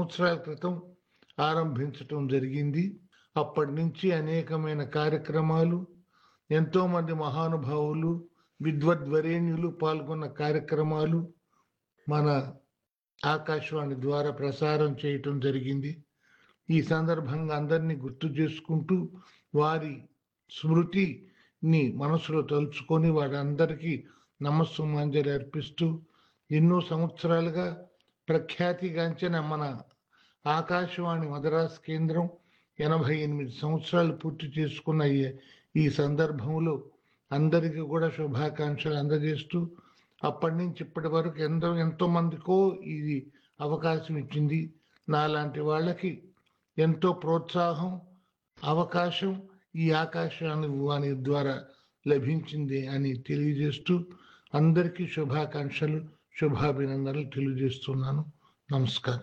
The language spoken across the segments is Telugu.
సంవత్సరాల క్రితం ఆరంభించటం జరిగింది అప్పటి నుంచి అనేకమైన కార్యక్రమాలు ఎంతో మంది మహానుభావులు విద్వద్వరేణ్యులు పాల్గొన్న కార్యక్రమాలు మన ఆకాశవాణి ద్వారా ప్రసారం చేయటం జరిగింది ఈ సందర్భంగా అందరినీ గుర్తు చేసుకుంటూ వారి స్మృతిని మనసులో తలుచుకొని వారందరికీ నమస్సుమాంజలి అర్పిస్తూ ఎన్నో సంవత్సరాలుగా ప్రఖ్యాతిగాంచిన మన ఆకాశవాణి మద్రాస్ కేంద్రం ఎనభై ఎనిమిది సంవత్సరాలు పూర్తి చేసుకున్న ఈ- ఈ సందర్భంలో అందరికీ కూడా శుభాకాంక్షలు అందజేస్తూ అప్పటి నుంచి ఇప్పటి వరకు ఎంతో ఎంతో మందికో ఇది అవకాశం ఇచ్చింది నాలాంటి వాళ్ళకి ఎంతో ప్రోత్సాహం అవకాశం ఈ ఆకాశాన్ని వాణి ద్వారా లభించింది అని తెలియజేస్తూ అందరికీ శుభాకాంక్షలు శుభాభినందనలు తెలియజేస్తున్నాను నమస్కారం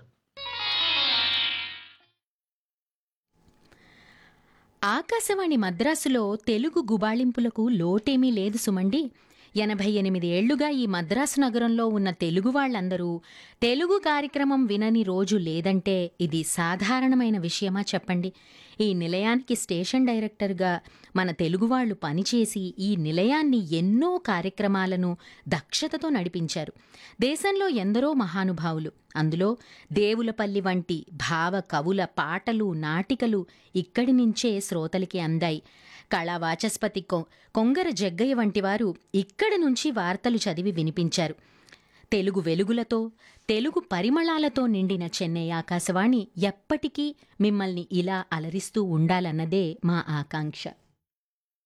ఆకాశవాణి మద్రాసులో తెలుగు గుబాళింపులకు లోటేమీ లేదు సుమండి ఎనభై ఎనిమిది ఏళ్లుగా ఈ మద్రాసు నగరంలో ఉన్న తెలుగు వాళ్ళందరూ తెలుగు కార్యక్రమం వినని రోజు లేదంటే ఇది సాధారణమైన విషయమా చెప్పండి ఈ నిలయానికి స్టేషన్ డైరెక్టర్గా మన తెలుగు వాళ్ళు పనిచేసి ఈ నిలయాన్ని ఎన్నో కార్యక్రమాలను దక్షతతో నడిపించారు దేశంలో ఎందరో మహానుభావులు అందులో దేవులపల్లి వంటి భావ కవుల పాటలు నాటికలు ఇక్కడి నుంచే శ్రోతలకి అందాయి కళా వాచస్పతి కొ- కొంగర జగ్గయ్య వంటి వారు ఇక్కడి నుంచి వార్తలు చదివి వినిపించారు తెలుగు వెలుగులతో తెలుగు పరిమళాలతో నిండిన చెన్నై ఆకాశవాణి ఎప్పటికీ మిమ్మల్ని ఇలా అలరిస్తూ ఉండాలన్నదే మా ఆకాంక్ష